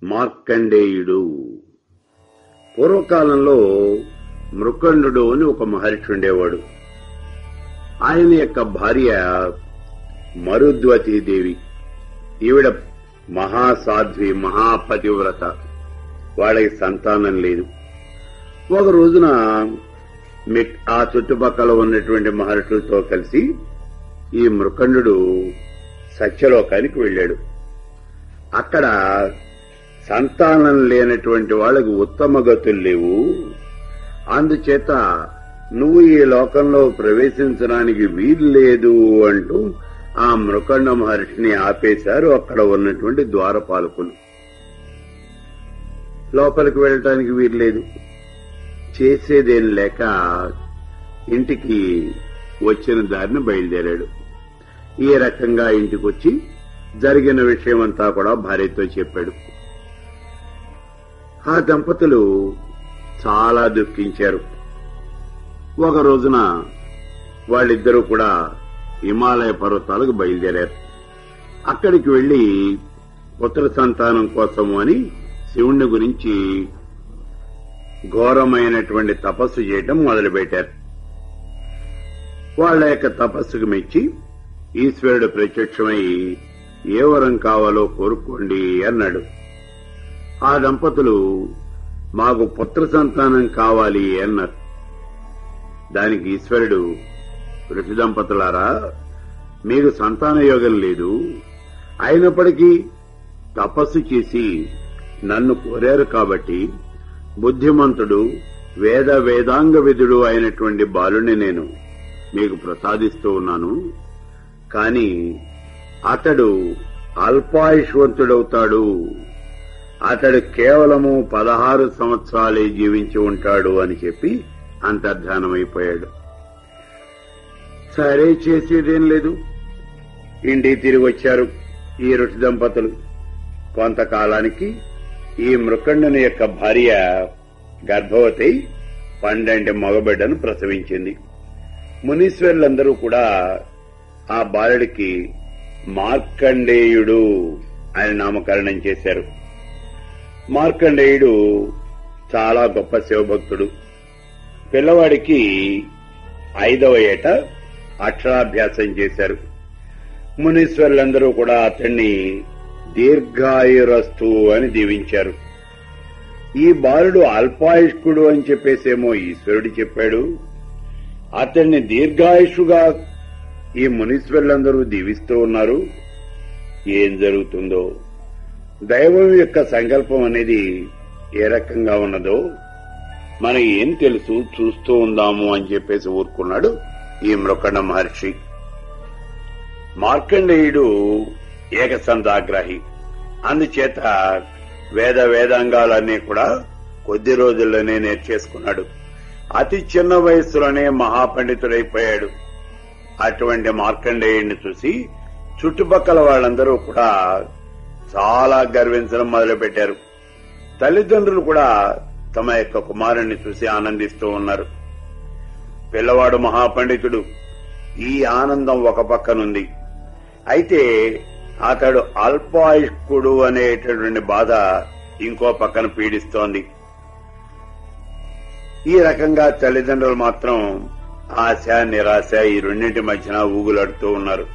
మార్కండేయుడు పూర్వకాలంలో మృకండు అని ఒక మహర్షి ఉండేవాడు ఆయన యొక్క భార్య మరుద్వతీదేవి ఈవిడ మహాసాధ్వి మహాపతివ్రత వాళ్ళకి సంతానం లేదు ఒక రోజున మిక్- ఆ చుట్టుపక్కల ఉన్నటువంటి మహర్షులతో కలిసి ఈ మృకండు సత్యలోకానికి వెళ్ళాడు అక్కడ సంతానం లేనటువంటి వాళ్ళకి ఉత్తమ గతులు లేవు అందుచేత నువ్వు ఈ లోకంలో ప్రవేశించడానికి వీలు లేదు అంటూ ఆ మృకండ మహర్షిని ఆపేశారు అక్కడ ఉన్నటువంటి ద్వారపాలకులు లోపలికి వెళ్ళటానికి వీలు లేదు చేసేదేం లేక ఇంటికి వచ్చిన దారిని బయలుదేరాడు ఈ రకంగా ఇంటికి వచ్చి జరిగిన విషయమంతా కూడా భార్యతో చెప్పాడు ఆ దంపతులు చాలా దుఃఖించారు ఒక రోజున వాళ్ళిద్దరూ కూడా హిమాలయ పర్వతాలకు బయలుదేరారు అక్కడికి వెళ్లి పుత్ర సంతానం కోసము అని శివుణ్ణి గురించి ఘోరమైనటువంటి తపస్సు చేయటం మొదలుపెట్టారు వాళ్ళ యొక్క తపస్సుకు మెచ్చి ఈశ్వరుడు ప్రత్యక్షమై ఏ వరం కావాలో కోరుకోండి అన్నాడు ఆ దంపతులు మాకు పుత్ర సంతానం కావాలి అన్నారు దానికి ఈశ్వరుడు ఋషి దంపతులారా మీకు సంతాన యోగం లేదు అయినప్పటికీ తపస్సు చేసి నన్ను కోరారు కాబట్టి బుద్ధిమంతుడు వేద వేదాంగ విధుడు అయినటువంటి బాలుని నేను మీకు ప్రసాదిస్తూ ఉన్నాను కాని అతడు అల్పాయుష్వంతుడవుతాడు అతడు కేవలము పదహారు సంవత్సరాలే జీవించి ఉంటాడు అని చెప్పి అంతర్ధానమైపోయాడు సరే చేసేదేం లేదు ఇంటికి తిరిగి వచ్చారు ఈ ఋషి దంపతులు కొంతకాలానికి ఈ మృకండుని యొక్క భార్య గర్భవతి పండంటి మగబిడ్డను ప్రసవించింది మునీశ్వరులందరూ కూడా ఆ బాలుడికి మార్కండేయుడు అని నామకరణం చేశారు మార్కండేయుడు చాలా గొప్ప శివభక్తుడు పిల్లవాడికి ఐదవ ఏట అక్షరాభ్యాసం చేశారు మునీశ్వరులందరూ కూడా అతన్ని దీర్ఘాయురస్తు అని దీవించారు ఈ బాలుడు అల్పాయుష్కుడు అని చెప్పేసేమో ఈశ్వరుడు చెప్పాడు అతన్ని దీర్ఘాయుషుగా ఈ మునీశ్వరులందరూ దీవిస్తూ ఉన్నారు ఏం జరుగుతుందో దైవం యొక్క సంకల్పం అనేది ఏ రకంగా ఉన్నదో మనకి ఏం తెలుసు చూస్తూ ఉందాము అని చెప్పేసి ఊరుకున్నాడు ఈ మృకండ మహర్షి మార్కండేయుడు ఏకసంతాగ్రహి అందుచేత వేద వేదాంగాలన్నీ కూడా కొద్ది రోజుల్లోనే నేర్చేసుకున్నాడు అతి చిన్న వయస్సులోనే మహాపండితుడైపోయాడు అటువంటి మార్కండేయుడిని చూసి చుట్టుపక్కల వాళ్ళందరూ కూడా చాలా గర్వించడం మొదలుపెట్టారు తల్లిదండ్రులు కూడా తమ యొక్క కుమారుణ్ణి చూసి ఆనందిస్తూ ఉన్నారు పిల్లవాడు మహాపండితుడు ఈ ఆనందం ఒక పక్కనుంది అయితే అతడు అల్పాయుష్కుడు అనేటటువంటి బాధ ఇంకో పక్కన పీడిస్తోంది ఈ రకంగా తల్లిదండ్రులు మాత్రం ఆశ నిరాశ ఈ రెండింటి మధ్యన ఊగులాడుతూ ఉన్నారు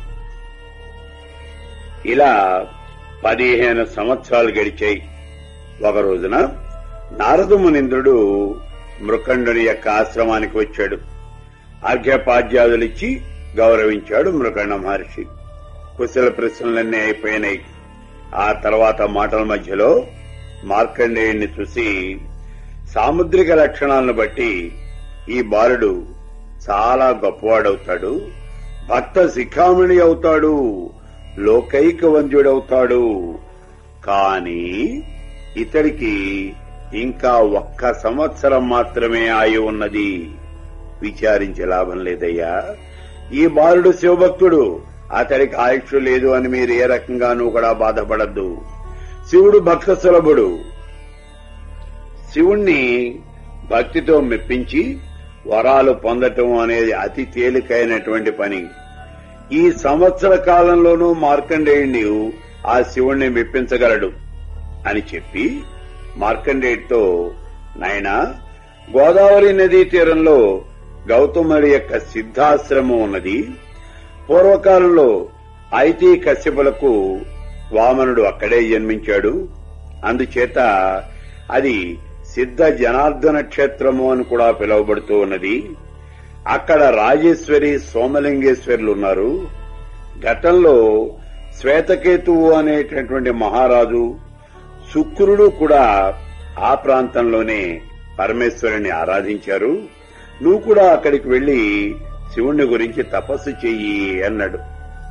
ఇలా పదిహేను సంవత్సరాలు గడిచాయి ఒక రోజున నారద మునింద్రుడు మృకండుని యొక్క ఆశ్రమానికి వచ్చాడు అర్ఘ్యపాద్యాదులిచ్చి గౌరవించాడు మృకండ మహర్షి కుశల ప్రశ్నలన్నీ అయిపోయినాయి ఆ తర్వాత మాటల మధ్యలో మార్కండేయుణ్ణి చూసి సాముద్రిక లక్షణాలను బట్టి ఈ బాలుడు చాలా గొప్పవాడవుతాడు భక్త శిఖామణి అవుతాడు లోకైక వంద్యుడవుతాడు కాని ఇతడికి ఇంకా ఒక్క సంవత్సరం మాత్రమే ఆయు ఉన్నది విచారించే లాభం లేదయ్యా ఈ బాలుడు శివభక్తుడు అతడికి ఆయుష్ లేదు అని మీరు ఏ రకంగానూ కూడా బాధపడద్దు శివుడు భక్త సులభుడు శివుణ్ణి భక్తితో మెప్పించి వరాలు పొందటం అనేది అతి తేలికైనటువంటి పని ఈ సంవత్సర కాలంలోనూ మార్కండేయుణ్ణి ఆ శివుణ్ణి మెప్పించగలడు అని చెప్పి మార్కండేయుడితో నాయనా గోదావరి నదీ తీరంలో గౌతముడి యొక్క సిద్ధాశ్రమం ఉన్నది పూర్వకాలంలో ఐతి కశ్యపులకు వామనుడు అక్కడే జన్మించాడు అందుచేత అది సిద్ధ జనార్దన క్షేత్రము అని కూడా పిలువబడుతూ ఉన్నది అక్కడ రాజేశ్వరి సోమలింగేశ్వరులు ఉన్నారు గతంలో శ్వేతకేతువు అనేటటువంటి మహారాజు శుక్రుడు కూడా ఆ ప్రాంతంలోనే పరమేశ్వరుని ఆరాధించారు నువ్వు కూడా అక్కడికి వెళ్లి శివుణ్ణి గురించి తపస్సు చెయ్యి అన్నాడు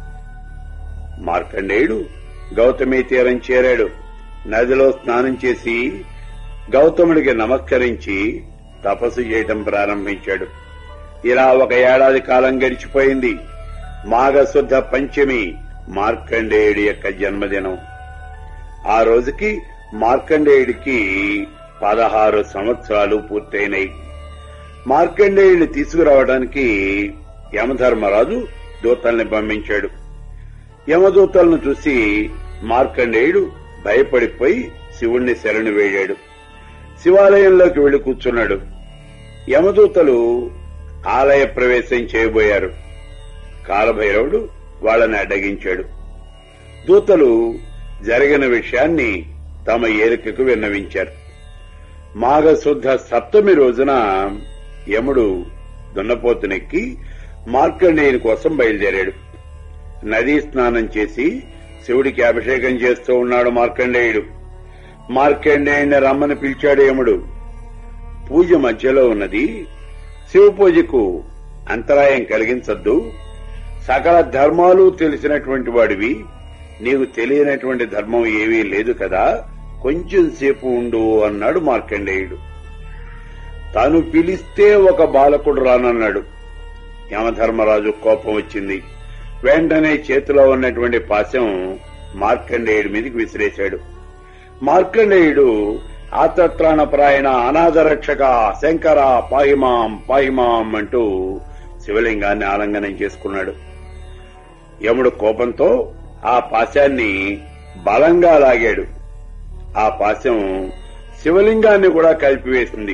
మార్కండేయుడు గౌతమి తీరం చేరాడు నదిలో స్నానం చేసి గౌతముడికి నమస్కరించి తపస్సు చేయటం ప్రారంభించాడు ఇలా ఒక ఏడాది కాలం గడిచిపోయింది మాఘశుద్ధ పంచమి మార్కండేయుడి యొక్క జన్మదినం ఆ రోజుకి మార్కండేయుడికి పదహారు సంవత్సరాలు పూర్తయినాయి మార్కండేయుడిని తీసుకురావడానికి యమధర్మరాజు దూతల్ని పంపించాడు యమదూతలను చూసి మార్కండేయుడు భయపడిపోయి శివుణ్ణి శరణు వేడాడు శివాలయంలోకి వెళ్లి కూర్చున్నాడు యమదూతలు ఆలయ ప్రవేశం చేయబోయారు కాలభైరవుడు వాళ్ళని అడ్డగించాడు దూతలు జరిగిన విషయాన్ని తమ ఏరికకు విన్నవించారు మాఘశుద్ధ సప్తమి రోజున యముడు దున్నపోతునెక్కి మార్కండేయుని కోసం బయలుదేరాడు నదీ స్నానం చేసి శివుడికి అభిషేకం చేస్తూ ఉన్నాడు మార్కండేయుడు మార్కండేయుని రమ్మని పిలిచాడు యముడు పూజ మధ్యలో ఉన్నది శివ పూజకు అంతరాయం కలిగించద్దు సకల ధర్మాలు తెలిసినటువంటి వాడివి నీకు తెలియనటువంటి ధర్మం ఏమీ లేదు కదా కొంచెం సేపు ఉండు అన్నాడు మార్కండేయుడు తాను పిలిస్తే ఒక బాలకుడు రానన్నాడు యమధర్మరాజు కోపం వచ్చింది వెంటనే చేతిలో ఉన్నటువంటి పాశం మార్కండేయుడి మీదకి విసిరేశాడు మార్కండేయుడు ఆతత్రాణపరాయణ అనాథరక్షక శంకర పాహిమాం పాహిమాం అంటూ శివలింగాన్ని ఆలంగనం చేసుకున్నాడు యముడు కోపంతో ఆ పాశాన్ని బలంగా లాగాడు ఆ పాశం శివలింగాన్ని కూడా కలిపివేసింది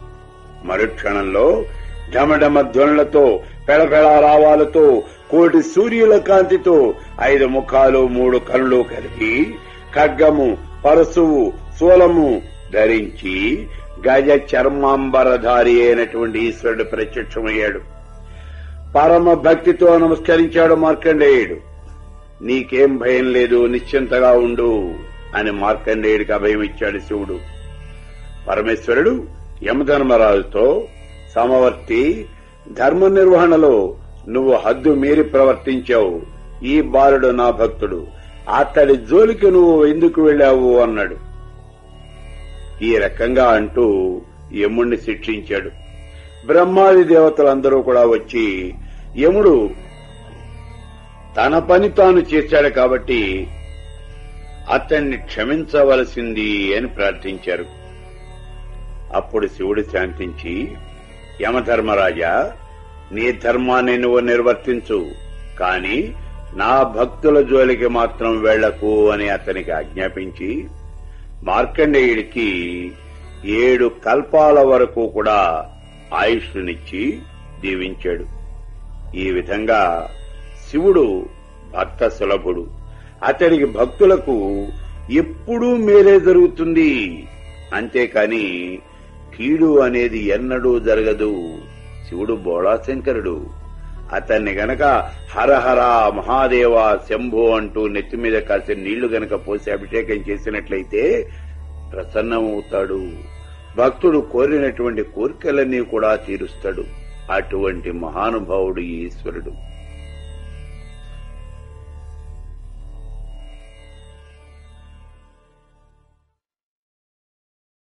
మరుక్షణంలో ఢమఢమ ధ్వనులతో పెళపెళ రావాలతో కోటి సూర్యుల కాంతితో ఐదు ముఖాలు మూడు కనులు కలిగి ఖడ్గము పరశువు శూలము ధరించి గజ చర్మాంబరధారి అయినటువంటి ఈశ్వరుడు ప్రత్యక్షమయ్యాడు పరమ భక్తితో నమస్కరించాడు మార్కండేయుడు నీకేం భయం లేదు నిశ్చింతగా ఉండు అని మార్కండేయుడికి అభయం ఇచ్చాడు శివుడు పరమేశ్వరుడు యమధర్మరాజుతో సమవర్తి ధర్మ నిర్వహణలో నువ్వు హద్దు మీరి ప్రవర్తించావు ఈ బాలుడు నా భక్తుడు అతడి జోలికి నువ్వు ఎందుకు వెళ్ళావు అన్నాడు ఈ రకంగా అంటూ యముణ్ణి శిక్షించాడు బ్రహ్మాది దేవతలందరూ కూడా వచ్చి యముడు తన పని తాను చేశాడు కాబట్టి అతన్ని క్షమించవలసింది అని ప్రార్థించారు అప్పుడు శివుడు శాంతించి యమధర్మరాజా నీ ధర్మాన్ని నువ్వు నిర్వర్తించు కాని నా భక్తుల జోలికి మాత్రం వెళ్లకు అని అతనికి ఆజ్ఞాపించి మార్కండేయుడికి ఏడు కల్పాల వరకు కూడా ఆయుష్నిచ్చి దీవించాడు ఈ విధంగా శివుడు భక్త సులభుడు అతడికి భక్తులకు ఎప్పుడూ మేలే జరుగుతుంది అంతేకాని కీడు అనేది ఎన్నడూ జరగదు శివుడు బోళాశంకరుడు అతన్ని గనక హరహర మహాదేవ శంభో అంటూ నెత్తి మీద కాసిన నీళ్లు గనక పోసి అభిషేకం చేసినట్లయితే ప్రసన్నమవుతాడు భక్తుడు కోరినటువంటి కోరికలన్నీ కూడా తీరుస్తాడు అటువంటి మహానుభావుడు ఈశ్వరుడు